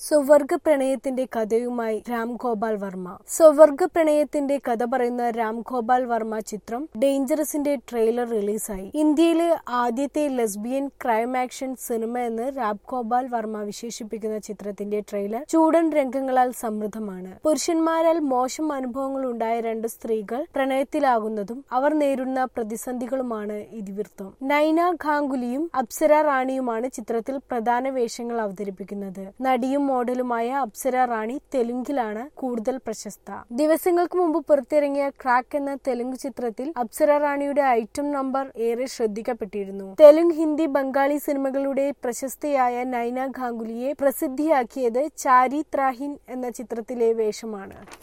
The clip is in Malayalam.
സ്വവർഗ പ്രണയത്തിന്റെ കഥയുമായി രാം ഗോപാൽ വർമ്മ സ്വവർഗ പ്രണയത്തിന്റെ കഥ പറയുന്ന രാം ഗോപാൽ വർമ്മ ചിത്രം ഡേഞ്ചറസിന്റെ ട്രെയിലർ റിലീസായി ഇന്ത്യയിലെ ആദ്യത്തെ ലെസ്ബിയൻ ക്രൈം ആക്ഷൻ സിനിമ എന്ന് രാം ഗോപാൽ വർമ്മ വിശേഷിപ്പിക്കുന്ന ചിത്രത്തിന്റെ ട്രെയിലർ ചൂടൻ രംഗങ്ങളാൽ സമൃദ്ധമാണ് പുരുഷന്മാരാൽ മോശം അനുഭവങ്ങൾ ഉണ്ടായ രണ്ട് സ്ത്രീകൾ പ്രണയത്തിലാകുന്നതും അവർ നേരിടുന്ന പ്രതിസന്ധികളുമാണ് ഇതിവൃത്തം നൈന ഖാങ്കുലിയും അപ്സര റാണിയുമാണ് ചിത്രത്തിൽ പ്രധാന വേഷങ്ങൾ അവതരിപ്പിക്കുന്നത് നടിയും മോഡലുമായ അപ്സര റാണി തെലുങ്കിലാണ് കൂടുതൽ പ്രശസ്ത ദിവസങ്ങൾക്ക് മുമ്പ് പുറത്തിറങ്ങിയ ക്രാക്ക് എന്ന തെലുങ്ക് ചിത്രത്തിൽ അപ്സര റാണിയുടെ ഐറ്റം നമ്പർ ഏറെ ശ്രദ്ധിക്കപ്പെട്ടിരുന്നു തെലുങ്ക് ഹിന്ദി ബംഗാളി സിനിമകളുടെ പ്രശസ്തയായ നൈന ഖാങ്കുലിയെ പ്രസിദ്ധിയാക്കിയത് ചാരി ത്രാഹിൻ എന്ന ചിത്രത്തിലെ വേഷമാണ്